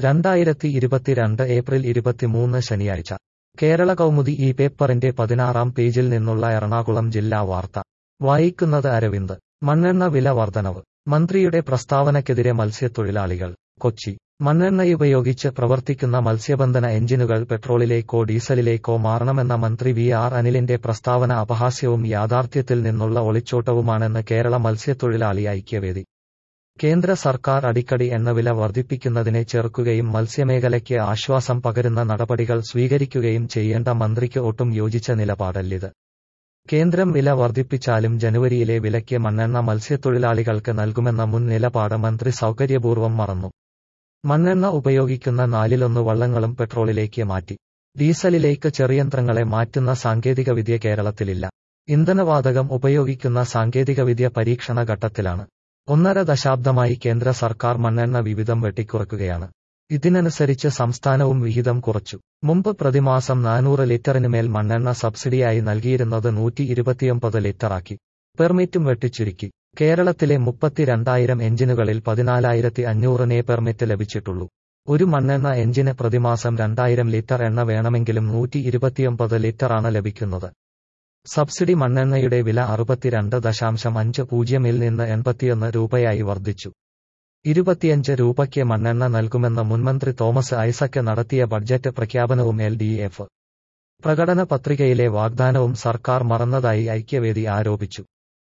രണ്ടായിരത്തി ഇരുപത്തിരണ്ട് ഏപ്രിൽ ഇരുപത്തിമൂന്ന് ശനിയാഴ്ച കേരള കൗമുദി ഈ പേപ്പറിന്റെ പതിനാറാം പേജിൽ നിന്നുള്ള എറണാകുളം ജില്ലാ വാർത്ത വായിക്കുന്നത് അരവിന്ദ് മണ്ണെണ്ണ വില വർധനവ് മന്ത്രിയുടെ പ്രസ്താവനയ്ക്കെതിരെ മത്സ്യത്തൊഴിലാളികൾ കൊച്ചി മണ്ണെണ്ണയുപയോഗിച്ച് പ്രവർത്തിക്കുന്ന മത്സ്യബന്ധന എഞ്ചിനുകൾ പെട്രോളിലേക്കോ ഡീസലിലേക്കോ മാറണമെന്ന മന്ത്രി വി ആർ അനിലിന്റെ പ്രസ്താവന അപഹാസ്യവും യാഥാർത്ഥ്യത്തിൽ നിന്നുള്ള ഒളിച്ചോട്ടവുമാണെന്ന് കേരള മത്സ്യത്തൊഴിലാളി ഐക്യവേദി കേന്ദ്ര സർക്കാർ അടിക്കടി എണ്ണവില വർദ്ധിപ്പിക്കുന്നതിനെ ചെറുക്കുകയും മത്സ്യമേഖലയ്ക്ക് ആശ്വാസം പകരുന്ന നടപടികൾ സ്വീകരിക്കുകയും ചെയ്യേണ്ട മന്ത്രിക്ക് ഒട്ടും യോജിച്ച നിലപാടല്ലിത് കേന്ദ്രം വില വർദ്ധിപ്പിച്ചാലും ജനുവരിയിലെ വിലയ്ക്ക് മണ്ണെണ്ണ മത്സ്യത്തൊഴിലാളികൾക്ക് നൽകുമെന്ന മുൻ നിലപാട് മന്ത്രി സൗകര്യപൂർവ്വം മറന്നു മണ്ണെണ്ണ ഉപയോഗിക്കുന്ന നാലിലൊന്ന് വള്ളങ്ങളും പെട്രോളിലേക്ക് മാറ്റി ഡീസലിലേക്ക് ചെറിയന്ത്രങ്ങളെ മാറ്റുന്ന സാങ്കേതികവിദ്യ കേരളത്തിലില്ല ഇന്ധനവാതകം ഉപയോഗിക്കുന്ന സാങ്കേതികവിദ്യ പരീക്ഷണ ഘട്ടത്തിലാണ് ഒന്നര ദശാബ്ദമായി കേന്ദ്ര സർക്കാർ മണ്ണെണ്ണ വിവിധം വെട്ടിക്കുറക്കുകയാണ് ഇതിനനുസരിച്ച് സംസ്ഥാനവും വിഹിതം കുറച്ചു മുമ്പ് പ്രതിമാസം നാനൂറ് ലിറ്ററിന് മേൽ മണ്ണെണ്ണ സബ്സിഡിയായി നൽകിയിരുന്നത് നൂറ്റി ഇരുപത്തിയൊമ്പത് ലിറ്ററാക്കി പെർമിറ്റും വെട്ടിച്ചുരുക്കി കേരളത്തിലെ മുപ്പത്തിരണ്ടായിരം എഞ്ചിനുകളിൽ പതിനാലായിരത്തി അഞ്ഞൂറിനെ പെർമിറ്റ് ലഭിച്ചിട്ടുള്ളൂ ഒരു മണ്ണെണ്ണ എഞ്ചിന് പ്രതിമാസം രണ്ടായിരം ലിറ്റർ എണ്ണ വേണമെങ്കിലും നൂറ്റി ഇരുപത്തിയൊമ്പത് ലിറ്ററാണ് ലഭിക്കുന്നത് സബ്സിഡി മണ്ണെണ്ണയുടെ വില അറുപത്തിരണ്ട് ദശാംശം അഞ്ച് പൂജ്യമിൽ നിന്ന് എൺപത്തിയൊന്ന് രൂപയായി വർദ്ധിച്ചു ഇരുപത്തിയഞ്ച് രൂപയ്ക്ക് മണ്ണെണ്ണ നൽകുമെന്ന് മുൻമന്ത്രി തോമസ് ഐസക്ക് നടത്തിയ ബഡ്ജറ്റ് പ്രഖ്യാപനവും എൽ ഡി എഫ് പ്രകടന പത്രികയിലെ വാഗ്ദാനവും സർക്കാർ മറന്നതായി ഐക്യവേദി ആരോപിച്ചു